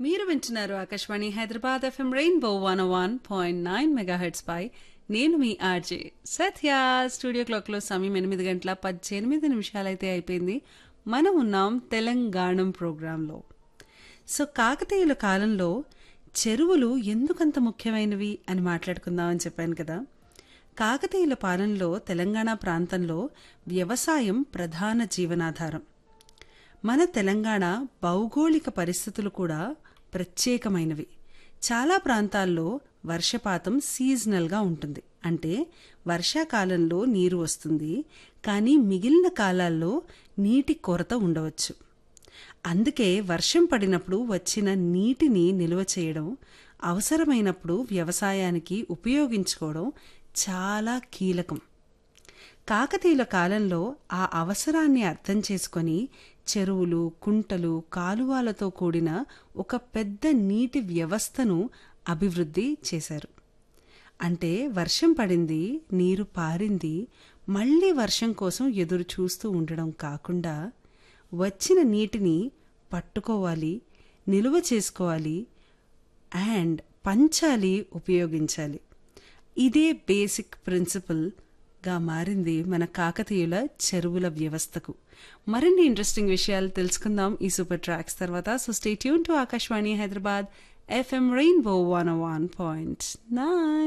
మీరు వింటున్నారు Akashvani Hyderabad FM rainbow one one point nine megahertz పై నేను మీ ఆర్జే సత్య స్టూడియో క్లాక్లో సమయం ఎనిమిది గంటల పద్దెనిమిది నిమిషాలైతే అయిపోయింది మనం ఉన్నాం తెలంగాణం ప్రోగ్రాంలో సో కాకతీయుల కాలంలో చెరువులు ఎందుకంత ముఖ్యమైనవి అని మాట్లాడుకుందామని చెప్పాను కదా కాకతీయుల పాలనలో తెలంగాణ ప్రాంతంలో వ్యవసాయం ప్రధాన జీవనాధారం మన తెలంగాణ భౌగోళిక పరిస్థితులు కూడా ప్రత్యేకమైనవి చాలా ప్రాంతాల్లో వర్షపాతం సీజనల్గా ఉంటుంది అంటే వర్షాకాలంలో నీరు వస్తుంది కానీ మిగిలిన కాలాల్లో నీటి కొరత ఉండవచ్చు అందుకే వర్షం పడినప్పుడు వచ్చిన నీటిని నిల్వ చేయడం అవసరమైనప్పుడు వ్యవసాయానికి ఉపయోగించుకోవడం చాలా కీలకం కాకతీయుల కాలంలో ఆ అవసరాన్ని అర్థం చేసుకొని చెరువులు కుంటలు కాలువలతో కూడిన ఒక పెద్ద నీటి వ్యవస్థను అభివృద్ధి చేశారు అంటే వర్షం పడింది నీరు పారింది మళ్ళీ వర్షం కోసం ఎదురు చూస్తూ ఉండడం కాకుండా వచ్చిన నీటిని పట్టుకోవాలి నిలువ చేసుకోవాలి అండ్ పంచాలి ఉపయోగించాలి ఇదే బేసిక్ ప్రిన్సిపల్ గా మారింది మన కాకతీయుల చెరువుల వ్యవస్థకు మరిన్ని ఇంట్రెస్టింగ్ విషయాలు తెలుసుకుందాం ఈ సూపర్ ట్రాక్స్ తర్వాత so stay tune to Akashvani Hyderabad FM rainbow one one point nine